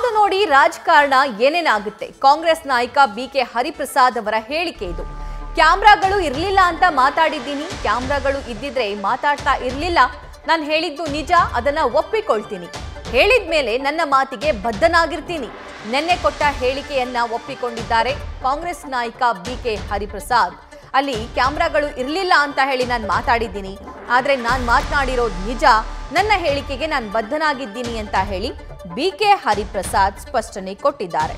ಕಾದು ನೋಡಿ ರಾಜಕಾರಣ ಏನೇನಾಗುತ್ತೆ ಕಾಂಗ್ರೆಸ್ ನಾಯಕ ಬಿ ಕೆ ಹರಿಪ್ರಸಾದ್ ಅವರ ಹೇಳಿಕೆ ಇದು ಕ್ಯಾಮ್ರಾಗಳು ಇರಲಿಲ್ಲ ಅಂತ ಮಾತಾಡಿದ್ದೀನಿ ಕ್ಯಾಮ್ರಾಗಳು ಇದ್ದಿದ್ರೆ ಮಾತಾಡ್ತಾ ಇರಲಿಲ್ಲ ನಾನು ಹೇಳಿದ್ದು ನಿಜ ಅದನ್ನ ಒಪ್ಪಿಕೊಳ್ತೀನಿ ಹೇಳಿದ್ಮೇಲೆ ನನ್ನ ಮಾತಿಗೆ ಬದ್ಧನಾಗಿರ್ತೀನಿ ನಿನ್ನೆ ಕೊಟ್ಟ ಹೇಳಿಕೆಯನ್ನ ಒಪ್ಪಿಕೊಂಡಿದ್ದಾರೆ ಕಾಂಗ್ರೆಸ್ ನಾಯಕ ಬಿ ಕೆ ಹರಿಪ್ರಸಾದ್ ಅಲ್ಲಿ ಕ್ಯಾಮ್ರಾಗಳು ಇರಲಿಲ್ಲ ಅಂತ ಹೇಳಿ ನಾನು ಮಾತಾಡಿದ್ದೀನಿ ಆದರೆ ನಾನು ಮಾತನಾಡಿರೋದು ನಿಜ ನನ್ನ ಹೇಳಿಕೆಗೆ ನಾನು ಬದ್ಧನಾಗಿದ್ದೀನಿ ಅಂತ ಹೇಳಿ ಬಿ ಕೆ ಹರಿಪ್ರಸಾದ್ ಸ್ಪಷ್ಟನೆ ಕೊಟ್ಟಿದ್ದಾರೆ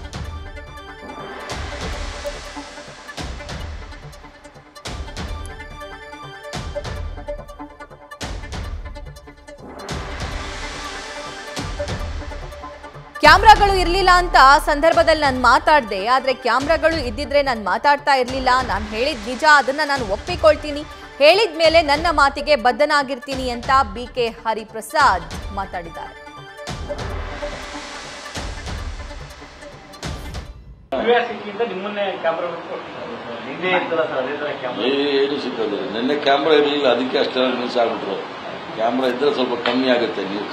ಕ್ಯಾಮ್ರಾಗಳು ಇರಲಿಲ್ಲ ಅಂತ ಆ ಸಂದರ್ಭದಲ್ಲಿ ನಾನು ಮಾತಾಡಿದೆ ಆದರೆ ಕ್ಯಾಮ್ರಾಗಳು ಇದ್ದಿದ್ರೆ ನಾನು ಮಾತಾಡ್ತಾ ಇರಲಿಲ್ಲ ನಾನು ಹೇಳಿದ ನಿಜ ಅದನ್ನ ನಾನು ಒಪ್ಪಿಕೊಳ್ತೀನಿ ಹೇಳಿದ ಮೇಲೆ ನನ್ನ ಮಾತಿಗೆ ಬದ್ಧನಾಗಿರ್ತೀನಿ ಅಂತ ಬಿ ಕೆ ಹರಿಪ್ರಸಾದ್ ಮಾತಾಡಿದ್ದಾರೆ ಕ್ಯೂರಿಯಾಸಿಟಿಯಿಂದ ನಿಮ್ಮನ್ನೇ ಕ್ಯಾಮ್ರಾ ನಿನ್ನೆ ಇರ್ತಲ್ಲ ಸರ್ ಅದೇ ತರ ಕ್ಯಾಮ್ರಾ ಏನು ಸಿಕ್ಕೋದಿಲ್ಲ ನಿನ್ನೆ ಕ್ಯಾಮ್ರಾ ಇರಲಿಲ್ಲ ಅದಕ್ಕೆ ಅಷ್ಟೆಲ್ಲ ನ್ಯೂಸ್ ಆಗ್ಬಿಟ್ರು ಕ್ಯಾಮ್ರಾ ಇದ್ರೆ ಸ್ವಲ್ಪ ಕಮ್ಮಿ ಆಗುತ್ತೆ ನ್ಯೂಸ್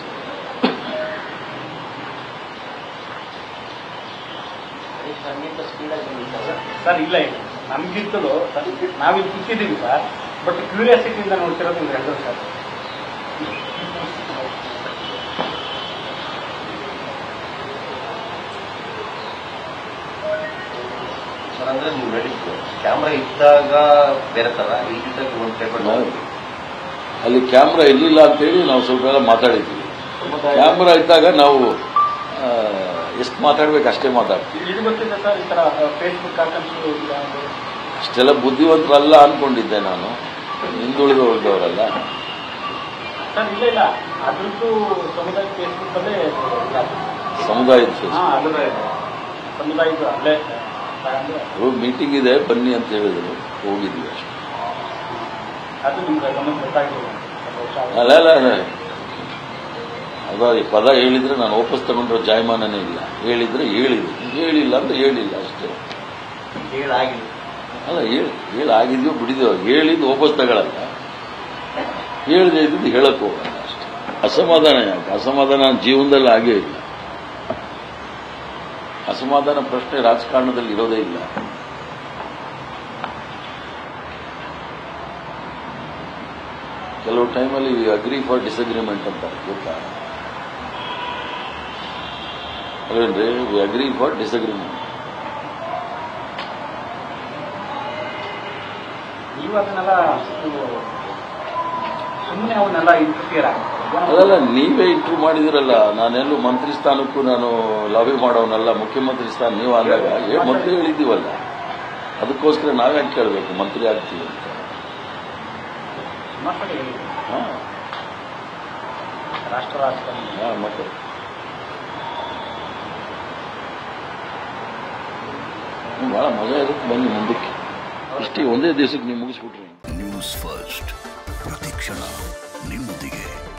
ನನ್ಗಿಂತ ಸ್ಪೀಡಾಗಿ ಬಂದಿಲ್ಲ ಸರ್ ಇಲ್ಲ ಇಲ್ಲ ನಮ್ಗಿಂತಲೂ ನಾವಿಲ್ಲಿ ಕೂತಿದ್ದೀವಿ ಸರ್ ಬಟ್ ಕ್ಯೂರಿಯಾಸಿಟಿಯಿಂದ ನೋಡ್ತಿರೋದು ನಿಮ್ಗೆ ಹೇಳಿದ್ರು ಸರ್ ಸರ್ ಅಂದ್ರೆ ನೀವು ಹೇಳಿದ್ದು ಕ್ಯಾಮ್ರಾ ಇದ್ದಾಗ ಬೇರೆ ತರ ಇದ್ದಾಗ ಒಂದು ಪೇಪರ್ ನಾವು- ಅಲ್ಲಿ ಕ್ಯಾಮ್ರಾ ಇರಲಿಲ್ಲ ಅಂತೇಳಿ ನಾವು ಸ್ವಲ್ಪ ಎಲ್ಲ ಮಾತಾಡಿದ್ವಿ ಕ್ಯಾಮ್ರಾ ಇದ್ದಾಗ ನಾವು ಎಷ್ಟು ಮಾತಾಡ್ಬೇಕು ಅಷ್ಟೇ ಮಾತಾಡ್ತೀವಿ ಇದು ಗೊತ್ತಿದೆ ಸರ್ ಈ ತರ ಫೇಸ್ಬುಕ್ ಹಾಕಂತೂ ಅಷ್ಟೆಲ್ಲ ಬುದ್ಧಿವಂತರಲ್ಲ ಅನ್ಕೊಂಡಿದ್ದೆ ನಾನು ಹಿಂದುಳಿದವರಲ್ಲ ಸರ್ ಇಲ್ಲ ಇಲ್ಲ ಅದ್ರದ್ದು ಸಮುದಾಯ ಫೇಸ್ಬುಕ್ ಅಲ್ಲೇ ಸಮುದಾಯದ face. ಹಾ ಅದರ ಸಮುದಾಯದ ಅಲ್ಲೇ ಅಂದ್ರೆ ಅವ್ರು ಮೀಟಿಂಗ್ ಇದೆ ಬನ್ನಿ ಅಂತ ಹೇಳಿದ್ರು ಹೋಗಿದ್ವಿ ಅಷ್ಟೇ ಅದು ನಿಮ್ಗೆ ಗಮನ ಗೊತ್ತಾಗಿಲ್ಲ ಸ್ವಲ್ಪ ವರ್ಷ ಆಗಿದೆ. ಅಲ್ಲ ಅಲ್ಲ ಅಲ್ಲ. ಅದ ಈ ಪದ ಹೇಳಿದ್ರೆ ನಾನು ವಾಪಸ್ ತಗೊಂಡ್ರೆ ಜಾಯಮಾನನೇ ಇಲ್ಲ ಹೇಳಿದ್ರೆ ಹೇಳಿದ್ರು ಹೇಳಿಲ್ಲ ಅಂದ್ರೆ ಹೇಳಿಲ್ಲ ಅಷ್ಟೇ ಹೇಳಾಗಿಲ್ಲ ಅಲ್ಲ ಹೇಳಿ ಹೇಳಿ ಆಗಿದ್ಯೋ ಬಿಡಿದ್ಯೋ ಹೇಳಿದ್ದು ವಾಪಸ್ ತಗೊಳಲ್ಲ ಹೇಳದೆ ಇದ್ದು ಹೇಳಕ್ ಹೋಗಲ್ಲ ಅಷ್ಟೇ ಅಸಮಾಧಾನ ಯಾಕೆ ಅಸಮಾಧಾನ ನನ್ನ ಜೀವನದಲ್ಲಿ ಆಗೇ ಇಲ್ಲ ಅಸಮಾಧಾನ ಪ್ರಶ್ನೆ ರಾಜಕಾರಣದಲ್ಲಿ ಇರೋದೇ ಇಲ್ಲ ಕೆಲವು ಟೈಮಲ್ಲಿ ಅಗ್ರಿ ಫಾರ್ ಡಿಸಗ್ರಿಮೆಂಟ್ ಅಂತ ಗೊತ್ತಾ ಅದೇನ್ರಿ ವಿ ಅಗ್ರಿ ಫಾರ್ ಡಿಸಗ್ರಿಮೆಂಟ್ ನೀವು ಅದನ್ನೆಲ್ಲ ಸುಮ್ಮನೆ ಅವನ್ನೆಲ್ಲ ಇಂಟರ್ಫಿಯರ್ ಅದಲ್ಲ ನೀವೇ ಇಂಟ್ರೂ ಮಾಡಿದಿರಲ್ಲ ನಾನೆಲ್ಲೂ ಮಂತ್ರಿ ಸ್ಥಾನಕ್ಕೂ ನಾನು ಲಾಬಿ ಮಾಡೋನಲ್ಲ ಮುಖ್ಯಮಂತ್ರಿ ಸ್ಥಾನ ನೀವು ಅಂದಾಗ ಏ ಮಂತ್ರಿ ಹೇಳಿದ್ದೀವಲ್ಲ ಅದಕ್ಕೋಸ್ಕರ ನಾವ್ಯಾಕೆ ಕೇಳಬೇಕು ಮಂತ್ರಿ ಆಗ್ತೀವಿ ಅಂತ ಹಾ, ರಾಷ್ಟ್ರ ರಾಜಕಾರಣ ಹಾ, ಮತ್ತೆ ಹ್ಮ್, ಬಹಳ ಮಜಾ ಇರುತ್ತೆ ಬನ್ನಿ ಮುಂದಕ್ಕೆ ಇಷ್ಟೇ ಒಂದೇ ದಿವಸಕ್ಕೆ ನೀವು ಮುಗಿಸ್ಬಿಟ್ರಿ ನ್ಯೂಸ್ ಫಸ್ಟ್ ಪ್ರತಿಕ್ಷಣ ನಿಮ್ಮೊಂದಿಗೆ